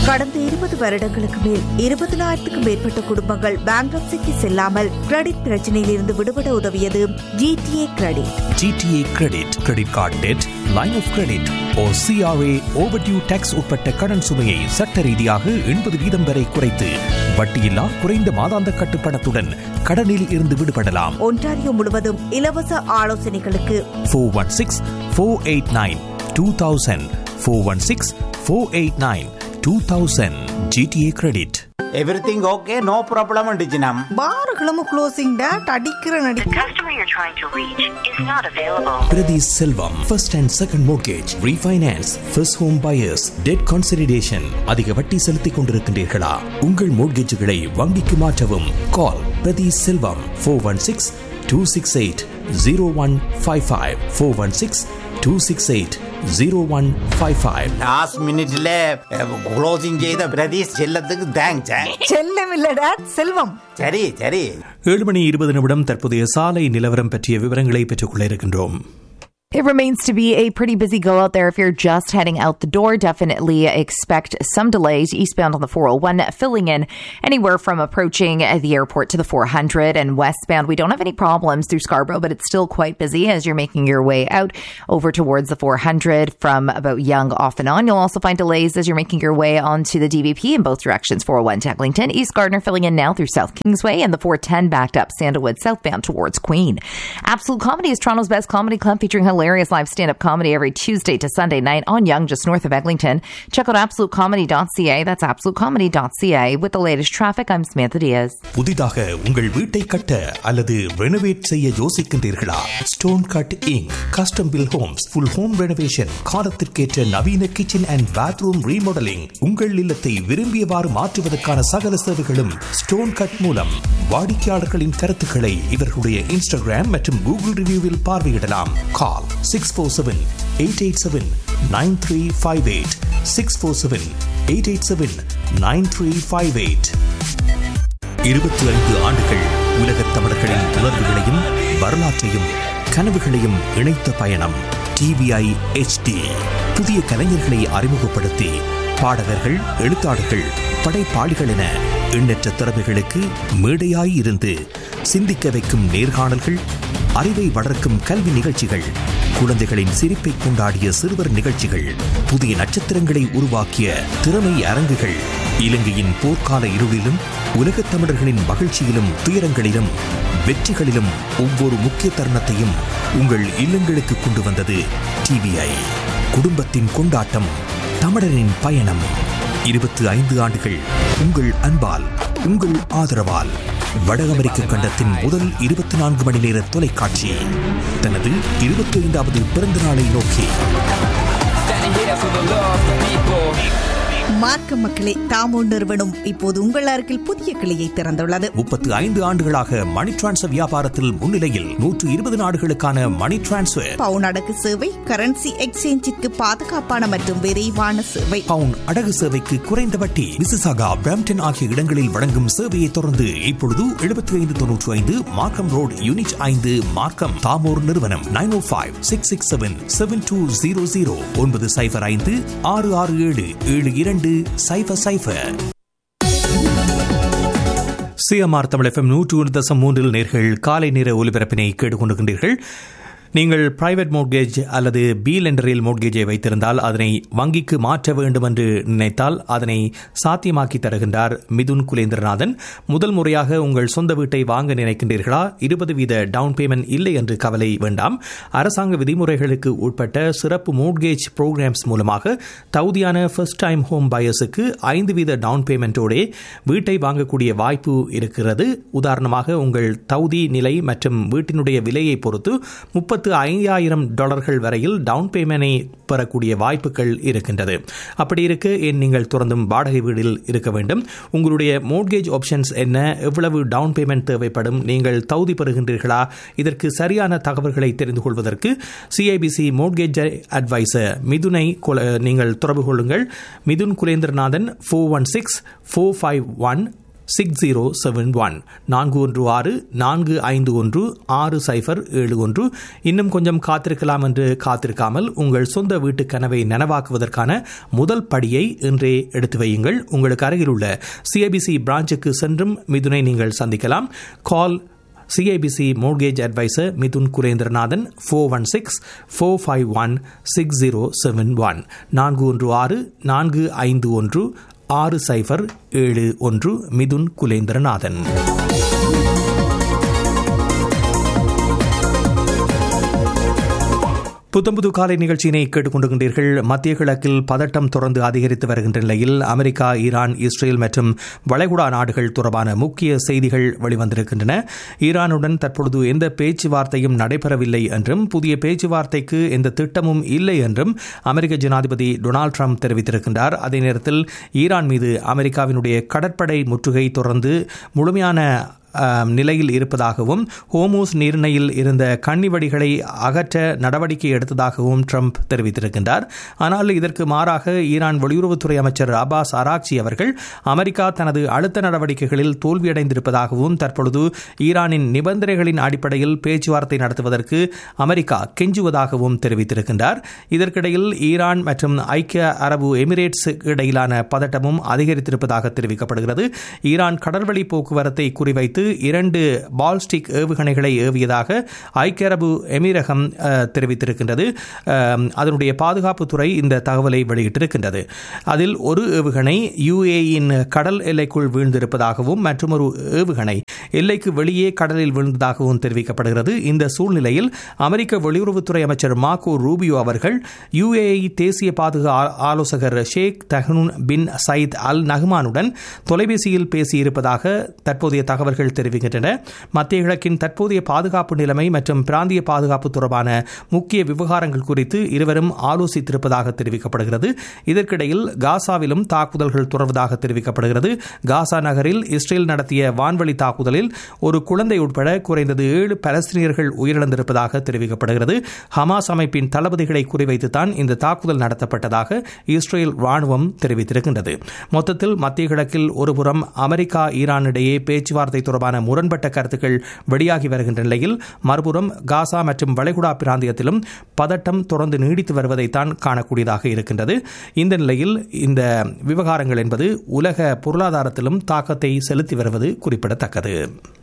கடந்த இருபது வருடங்களுக்கு மேல் இருபதனாயிரத்துக்கும் மேற்பட்ட குடும்பங்கள் பேங்க்ரப்சிக்கு செல்லாமல் கிரெடிட் பிரச்சனையில் இருந்து விடுபட உதவியது GTA credit GTA credit credit card debt line of credit or CRA overdue taxes உட்பட்ட கடன் சுமையை சட்ட ரீதியாக எண்பது வீதம் வரை குறைத்து வட்டியில்லா குறைந்த மாதாந்த கட்டுப்பணத்துடன் கடனில் இருந்து விடுபடலாம் ஒன்டாரியோ முழுவதும் இலவச ஆலோசனைகளுக்கு four one six four eight nine two thousand four one six four eight nine two thousand GTA credit everything okay no problem டிஜினம் பாருகளும் க்ளோசிங் டேட் அடிக்கிற நடி The customer you're trying to reach is not available. Priti Selvam, first and second mortgage, refinance, first home buyers, debt consolidation. அதிக வட்டி செலுத்திக் கொண்டிருக்கின்றீர்களா உங்கள் மோட்கேஜுகளை வங்கிக்கு மாற்றவும் call Prathi Selvam four one six two six eight zero one five five four one six two six eight zero one five five last மினிட்ல closing செய்த பிரதீஷ் செல்லத்துக்கு thanks செல்லம் இல்ல டேட் செல்வம் சரி சரி ஏழு மணி இருபது நிமிடம் தற்போதைய சாலை நிலவரம் பற்றிய விவரங்களை பெற்றுக்கொள்ள இருக்கின்றோம் It remains to be a pretty busy go out there if you're just heading out the door. Definitely expect some delays eastbound on the 401, filling in anywhere from approaching the airport to the 400 and westbound. We don't have any problems through Scarborough, but it's still quite busy as you're making your way out over towards the 400 from about Young off and on. You'll also find delays as you're making your way onto the DVP in both directions 401 to Eglinton, East Gardner filling in now through South Kingsway, and the 410 backed up Sandalwood southbound towards Queen. Absolute Comedy is Toronto's best comedy club featuring hilarious live stand up comedy every Tuesday to Sunday night on Young, just north of Eglinton. Check out absolutecomedy.ca. That's absolutecomedy.ca. With the latest traffic, I'm Samantha Diaz. புதிதாக உங்கள் வீட்டை கட்ட அல்லது renovate செய்ய யோசிக்கின்றீர்களா stone cutting custom build homes full home renovation காலத்திற்கேற்ற நவீன kitchen and bathroom remodelling உங்கள் இல்லத்தை விரும்பியவாறு மாற்றுவதற்கான சகல சேவைகளும் ஸ்டோன் கட் மூலம் வாடிக்கையாளர்களின் கருத்துக்களை இவர்களுடைய இன்ஸ்டாகிராம் மற்றும் கூகுள் ரிவ்யூவில் பார்வையிடலாம் call six four seven eight eight seven nine three five eight six four seven eight eight seven nine three five eight இருபத்தி ஐந்து ஆண்டுகள் உலகத் தமிழர்களின் உணர்வுகளையும் வரலாற்றையும் கனவுகளையும் இணைத்த பயணம் டிவிஐ HD புதிய கலைஞர்களை அறிமுகப்படுத்தி பாடகர்கள் எழுத்தாளர்கள் படைப்பாளிகள் என எண்ணற்ற திறமைகளுக்கு மேடையாய் இருந்து சிந்திக்க வைக்கும் நேர்காணல்கள் அறிவை வளர்க்கும் கல்வி நிகழ்ச்சிகள் குழந்தைகளின் சிரிப்பை கொண்டாடிய சிறுவர் நிகழ்ச்சிகள் புதிய நட்சத்திரங்களை உருவாக்கிய திறமை அரங்குகள் இலங்கையின் போர்க்கால இருளிலும் உலகத் தமிழர்களின் மகிழ்ச்சியிலும் துயரங்களிலும் வெற்றிகளிலும் ஒவ்வொரு முக்கிய தருணத்தையும் உங்கள் இல்லங்களுக்கு கொண்டு வந்தது டிவிஐ குடும்பத்தின் கொண்டாட்டம் தமிழரின் பயணம் இருபத்தி ஐந்து ஆண்டுகள் உங்கள் அன்பால் உங்கள் ஆதரவால் வட அமெரிக்க கண்டத்தின் முதல் இருபத்தி நான்கு மணி நேர தொலைக்காட்சி தனது இருபத்தி ஐந்தாவது பிறந்த நாளை நோக்கி மார்க்க மக்களே தாமோ நிறுவனம் இப்போது உங்கள் அருகில் புதிய கிளையை திறந்துள்ளது முப்பத்து ஐந்து ஆண்டுகளாக மணி டிரான்ஸ்ஃபர் வியாபாரத்தில் முன்னிலையில் நூற்று இருபது நாடுகளுக்கான மணி டிரான்ஸ்ஃபர் பவுன் அடகு சேவை கரன்சி எக்ஸ்சேஞ்சிற்கு பாதுகாப்பான மற்றும் விரைவான சேவை பவுன் அடகு சேவைக்கு குறைந்த வட்டி மிசிசாகா பிராம்டன் ஆகிய இடங்களில் வழங்கும் சேவையை தொடர்ந்து இப்பொழுது எழுபத்தி ஐந்து தொன்னூற்றி ஐந்து மார்க்கம் ரோட் யூனிட் ஐந்து மார்க்கம் தாமோர் நிறுவனம் nine O five six six seven seven two zero zero ஒன்பது சைபர் ஐந்து ஆறு ஆறு ஏழு ஏழு இரண்டு சைபர் சைபர் சிஎம்ஆர் தமிழ் எஃப்எம் நூற்று ஒன்று தசம் மூன்றில் நேர்கள் காலை நேர ஒலிபரப்பினை கேட்டுக்கொண்டிருக்கின்றீர்கள் நீங்கள் பிரைவேட் மோட்கேஜ் அல்லது பி லெண்டரில் மோட்கேஜை வைத்திருந்தால் அதனை வங்கிக்கு மாற்ற வேண்டும் என்று நினைத்தால் அதனை சாத்தியமாக்கி தருகின்றார் மிதுன் குலேந்திரநாதன் முதல் முறையாக உங்கள் சொந்த வீட்டை வாங்க நினைக்கின்றீர்களா இருபது வீத டவுன் பேமெண்ட் இல்லை என்று கவலை வேண்டாம் அரசாங்க விதிமுறைகளுக்கு உட்பட்ட சிறப்பு மோட்கேஜ் ப்ரோக்ராம்ஸ் மூலமாக தகுதியான ஃபர்ஸ்ட் டைம் ஹோம் பயர்ஸுக்கு ஐந்து வீத டவுன் பேமெண்டோடே வீட்டை வாங்கக்கூடிய வாய்ப்பு இருக்கிறது உதாரணமாக உங்கள் தகுதி நிலை மற்றும் வீட்டினுடைய விலையை பொறுத்து முப்பத்து ஐயாயிரம் டாலர்கள் வரையில் டவுன் பேமெண்டை பெறக்கூடிய வாய்ப்புகள் இருக்கின்றது அப்படி இருக்க ஏன் நீங்கள் தொடர்ந்தும் வாடகை வீடில் இருக்க வேண்டும் உங்களுடைய மோட்கேஜ் ஆப்ஷன்ஸ் என்ன எவ்வளவு டவுன் பேமெண்ட் தேவைப்படும் நீங்கள் தகுதி பெறுகின்றீர்களா இதற்கு சரியான தகவல்களை தெரிந்து கொள்வதற்கு சிஐபிசி மோட்கேஜ் அட்வைசர் மிதுனை கொல- நீங்கள் தொடர்பு கொள்ளுங்கள் Mithun Kulendranathan four one six four five one six zero seven one நான்கு ஒன்று ஆறு நான்கு ஐந்து ஒன்று ஆறு சைஃபர் ஏழு ஒன்று இன்னும் கொஞ்சம் காத்திருக்கலாம் என்று காத்திருக்காமல் உங்கள் சொந்த வீட்டு கனவை நனவாக்குவதற்கான முதல் படியை இன்றே எடுத்து வையுங்கள் உங்களுக்கு அருகில் உள்ள சிஐபிசி பிரான்ச்சுக்கு சென்றும் மிதுனை நீங்கள் சந்திக்கலாம் call CIBC mortgage advisor Mithun Kulendranathan four one six four five one six zero seven one நான்கு ஒன்று ஆறு நான்கு ஐந்து ஒன்று ஆறு சைஃபர் ஏழு ஒன்று மிதுன் குலேந்திரநாதன் புத்தம்புது காலை நிகழ்ச்சியினை கேட்டுக்கொண்டிருக்கின்றீர்கள் மத்திய கிழக்கில் பதட்டம் தொடர்ந்து அதிகரித்து வருகின்ற நிலையில் அமெரிக்கா ஈரான் இஸ்ரேல் மற்றும் வளைகுடா நாடுகள் தொடர்பான முக்கிய செய்திகள் வெளிவந்திருக்கின்றன ஈரானுடன் தற்பொழுது எந்த பேச்சுவார்த்தையும் நடைபெறவில்லை என்றும் புதிய பேச்சுவார்த்தைக்கு எந்த திட்டமும் இல்லை என்றும் அமெரிக்க ஜனாதிபதி டொனால்டு ட்ரம்ப் தெரிவித்திருக்கின்றார் அதே நேரத்தில் ஈரான் மீது அமெரிக்காவினுடைய கடற்படை முற்றுகை தொடர்ந்து முழுமையான நிலையில் இருப்பதாகவும் ஹோமூஸ் நீர்ணையில் இருந்த கன்னிவடிகளை அகற்ற நடவடிக்கை எடுத்ததாகவும் ட்ரம்ப் தெரிவித்திருக்கின்றார் ஆனால் இதற்கு மாறாக ஈரான் வெளியுறவுத்துறை அமைச்சர் அபாஸ் அராக்சி அவர்கள் அமெரிக்கா தனது அழுத்த நடவடிக்கைகளில் தோல்வியடைந்திருப்பதாகவும் தற்பொழுது ஈரானின் நிபந்தனைகளின் அடிப்படையில் பேச்சுவார்த்தை நடத்துவதற்கு அமெரிக்கா கெஞ்சுவதாகவும் தெரிவித்திருக்கின்றார் இதற்கிடையில் ஈரான் மற்றும் ஐக்கிய அரபு எமிரேட்ஸ் இடையிலான பதட்டமும் அதிகரித்திருப்பதாக தெரிவிக்கப்படுகிறது ஈரான் கடல்வழி போக்குவரத்தை குறிவைத்து வைத்து இரண்டு பால்ஸ்டிக் ஏவுகணைகளை ஏவியதாக ஐக்கிய அரபு எமிரகம் தெரிவித்திருக்கின்றது அதனுடைய பாதுகாப்புத்துறை இந்த தகவலை வெளியிட்டிருக்கின்றது அதில் ஒரு ஏவுகணை யுஏயின் கடல் எல்லைக்குள் வீழ்ந்திருப்பதாகவும் மற்றொரு ஏவுகணை எல்லைக்கு வெளியே கடலில் விழுந்ததாகவும் தெரிவிக்கப்படுகிறது இந்த சூழ்நிலையில் அமெரிக்க வெளியுறவுத்துறை அமைச்சர் மார்கோ ரூபியோ அவர்கள் யுஏஇ தேசிய பாதுகா ஆலோசகர் ஷேக் தஹனூன் பின் சயித் அல் நஹ்மானுடன் தொலைபேசியில் பேசியிருப்பதாக தற்போதைய தகவல்கள் தெரிவிக்கின்றன மத்திய கிழக்கின் தற்போதைய பாதுகாப்பு நிலைமை மற்றும் பிராந்திய பாதுகாப்பு தொடர்பான முக்கிய விவகாரங்கள் குறித்து இருவரும் ஆலோசித்திருப்பதாக தெரிவிக்கப்படுகிறது இதற்கிடையில் காசாவிலும் தாக்குதல்கள் தொடர்வதாக தெரிவிக்கப்படுகிறது காசா நகரில் இஸ்ரேல் நடத்திய வான்வழி தாக்குதலில் ஒரு குழந்தை உட்பட குறைந்தது ஏழு பலஸ்தீனியர்கள் உயிரிழந்திருப்பதாக தெரிவிக்கப்படுகிறது ஹமாஸ் அமைப்பின் தளபதிகளை குறிவைத்துதான் இந்த தாக்குதல் நடத்தப்பட்டதாக இஸ்ரேல் ராணுவம் தெரிவித்திருக்கின்றது மொத்தத்தில் மத்திய கிழக்கில் ஒருபுறம் அமெரிக்கா ஈரான் இடையே பேச்சுவார்த்தை தொடர்பான முரண்பட்ட கருத்துக்கள் வெளியாகி வருகின்ற நிலையில் மறுபுறம் காசா மற்றும் வளைகுடா பிராந்தியத்திலும் பதட்டம் தொடர்ந்து நீடித்து வருவதைத்தான் காணக்கூடியதாக இருக்கின்றது இந்த நிலையில் இந்த விவகாரங்கள் என்பது உலக பொருளாதாரத்திலும் தாக்கத்தை செலுத்தி வருவது குறிப்பிடத்தக்கது